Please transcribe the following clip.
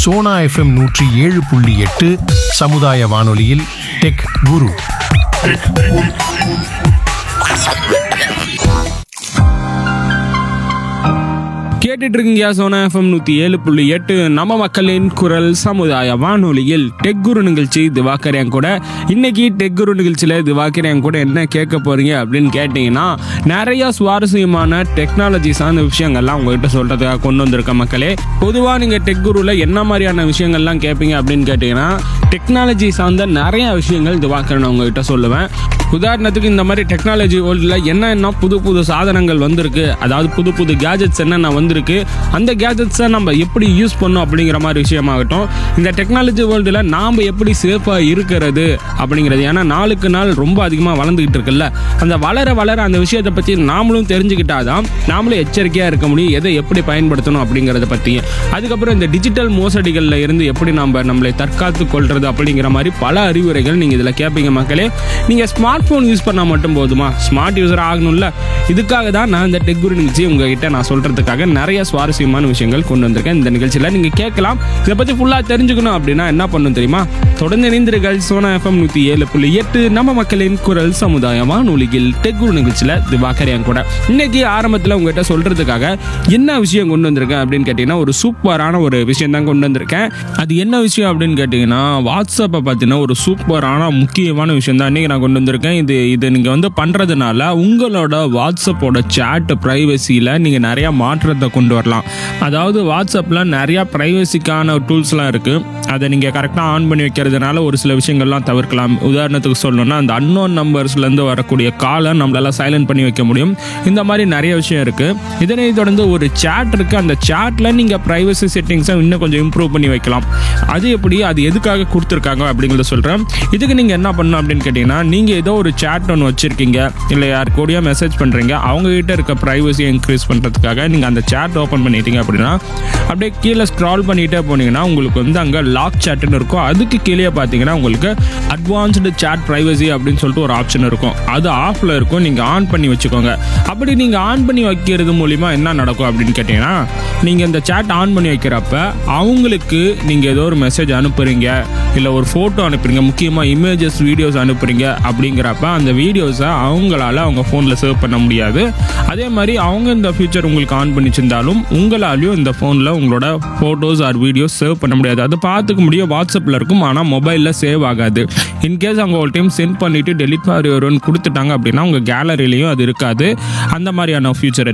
Sona FM நூற்றி ஏழு புள்ளி எட்டு சமுதாய வானொலியில் டெக் குரு கேட்டுட்டு இருக்கீங்க சோனா எஃப்எம் நூற்றி ஏழு புள்ளி எட்டு நம்ம மக்களின் குரல் சமுதாய வானொலியில் டெக் குரு நிகழ்ச்சி திவாகர் என் கூட இன்னைக்கு டெக் குரு நிகழ்ச்சியில் திவாகர் என் கூட என்ன கேட்க போறீங்க அப்படின்னு கேட்டிங்கன்னா நிறைய சுவாரஸ்யமான டெக்னாலஜி சார்ந்த விஷயங்கள்லாம் உங்ககிட்ட சொல்றதுக்காக கொண்டு வந்திருக்க மக்களே பொதுவாக நீங்கள் டெக் குருவில் என்ன மாதிரியான விஷயங்கள்லாம் கேட்பீங்க அப்படின்னு கேட்டிங்கன்னா டெக்னாலஜி சார்ந்த நிறைய விஷயங்கள் திவாகர் நான் உங்ககிட்ட சொல்லுவேன் உதாரணத்துக்கு இந்த மாதிரி டெக்னாலஜி வேர்ல்டில் என்னென்ன புது புது சாதனங்கள் வந்திருக்கு அதாவது புது புது கேஜெட்ஸ் என்னென்ன வந்திருக்கு அந்த கேஜெட்ஸை நம்ம எப்படி யூஸ் பண்ணோம் அப்படிங்கிற மாதிரி விஷயமாகட்டும் இந்த டெக்னாலஜி வேர்ல்டில் நாம் எப்படி சேஃபாக இருக்கிறது அப்படிங்கிறது ஏன்னா நாளுக்கு நாள் ரொம்ப அதிகமாக வளர்ந்துக்கிட்டு இருக்குல்ல அந்த வளர வளர அந்த விஷயத்தை பற்றி நாமளும் தெரிஞ்சுக்கிட்டாதான் நாமளும் எச்சரிக்கையாக இருக்க முடியும் எதை எப்படி பயன்படுத்தணும் அப்படிங்கிறத பற்றி அதுக்கப்புறம் இந்த டிஜிட்டல் மோசடிகளில் இருந்து எப்படி நம்ம நம்மளை தற்காத்து கொள்றது அப்படிங்கிற மாதிரி பல அறிவுரைகள் நீங்கள் இதில் கேட்பீங்க மக்களே நீங்கள் ஸ்மார்ட் ஃபோன் யூஸ் பண்ணால் மட்டும் போதுமா ஸ்மார்ட் யூஸர் ஆகணும்ல இதுக்காக தான் நான் இந்த டெக் குரு நிகழ்ச்சி உங்ககிட்ட நான் சொல்கிறதுக்காக நிறைய சுவாரஸ்யமான விஷயங்கள் கொண்டு வந்திருக்கேன் இந்த நிகழ்ச்சியில் நீங்கள் கேட்கலாம் இதை பற்றி ஃபுல்லாக தெரிஞ்சுக்கணும் அப்படின்னா என்ன பண்ணணும் தெரியுமா தொடர்ந்து இணைந்திருங்கள் சோனா எஃப்எம் நூற்றி ஏழு புள்ளி எட்டு நம்ம மக்களின் குரல் சமுதாய வானொலியில் டெக் குரு நிகழ்ச்சியில் திவாகர் என் கூட இன்னைக்கு ஆரம்பத்தில் உங்ககிட்ட சொல்கிறதுக்காக என்ன விஷயம் கொண்டு வந்திருக்கேன் அப்படின்னு கேட்டிங்கன்னா ஒரு சூப்பரான ஒரு விஷயம் தான் கொண்டு வந்திருக்கேன் அது என்ன விஷயம் அப்படின்னு கேட்டிங்கன்னா வாட்ஸ்அப்பை பார்த்தீங்கன்னா ஒரு சூப்பரான முக்கியமான விஷயம் தான் இன்றைக்கி நான் கொண்டு வந்திருக்கேன் இது இது நீங்கள் வந்து பண்ணுறதுனால உங்களோட வாட்ஸ்அப்போட சேட் ப்ரைவசியில் நீங்கள் நிறையா மாற்றத்தை கொண்டு வரலாம் அதாவது வாட்ஸ்அப்பில் நிறையா ப்ரைவசிக்கான டூல்ஸ்லாம் இருக்குது அதை நீங்கள் கரெக்டாக ஆன் பண்ணி வைக்கிறதுனால ஒரு சில விஷயங்கள்லாம் தவிர்க்கலாம் உதாரணத்துக்கு சொல்லணும்னா அந்த அன்னோன் நம்பர்ஸ்லேருந்து வரக்கூடிய காலை நம்மளால சைலண்ட் பண்ணி வைக்க முடியும் இந்த மாதிரி நிறைய விஷயம் இருக்குது இதனை தொடர்ந்து ஒரு சேட் இருக்குது அந்த சேட்டில் நீங்கள் ப்ரைவசி செட்டிங்ஸை இன்னும் கொஞ்சம் இம்ப்ரூவ் பண்ணி வைக்கலாம் அது எப்படி அது எதுக்காக கொடுத்துருக்காங்க அப்படிங்கிறத சொல்கிறேன் இதுக்கு நீங்கள் என்ன பண்ணணும் அப்படின்னு கேட்டிங்கன்னா நீங்கள் ஏதோ ஒரு சேட் ஒன்று வச்சுருக்கீங்க இல்லை யார் கூடயோ மெசேஜ் பண்ணுறீங்க அவங்ககிட்ட இருக்க ப்ரைவசியை இன்க்ரீஸ் பண்ணுறதுக்காக நீங்கள் அந்த சேட் ஓப்பன் பண்ணிட்டீங்க அப்படின்னா அப்படியே கீழே ஸ்க்ரால் பண்ணிகிட்டே போனீங்கன்னா உங்களுக்கு வந்து அங்கே லாக் சேட்டுன்னு இருக்கும் அதுக்கு கீழே பார்த்தீங்கன்னா உங்களுக்கு அட்வான்ஸ்டு சேட் ப்ரைவசி அப்படின்னு சொல்லிட்டு ஒரு ஆப்ஷன் இருக்கும் அது ஆஃபில் இருக்கும் நீங்கள் ஆன் பண்ணி வச்சுக்கோங்க அப்படி நீங்கள் ஆன் பண்ணி வைக்கிறது மூலிமா என்ன நடக்கும் அப்படின்னு கேட்டிங்கன்னா நீங்கள் இந்த சேட் ஆன் பண்ணி வைக்கிறப்ப அவங்களுக்கு நீங்கள் ஏதோ ஒரு மெசேஜ் அனுப்புறீங்க இல்லை ஒரு ஃபோட்டோ அனுப்புறீங்க முக்கியமாக இமேஜஸ் வீடியோஸ் அனுப்புறீங்க அப்படிங்கிறப்ப அந்த வீடியோஸை அவங்களால அவங்க ஃபோனில் சேவ் பண்ண முடியாது அதே மாதிரி அவங்க இந்த ஃபியூச்சர் உங்களுக்கு ஆன் பண்ணி வச்சிருந்தாலும் உங்களாலையும் இந்த ஃபோனில் உங்களோட ஃபோட்டோஸ் ஆர் வீடியோஸ் சேவ் பண்ண முடியாது அது பார்த்துக்க முடியும் வாட்ஸ்அப்பில் இருக்கும் ஆனால் மொபைலில் சேவ் ஆகாது இன்கேஸ் அவங்க ஒரு டைம் சென்ட் பண்ணிவிட்டு டெலிட் மாதிரி வரும்னு கொடுத்துட்டாங்க அப்படின்னா உங்கள் கேலரிலையும் அது இருக்காது அந்த மாதிரியான ஃபியூச்சர்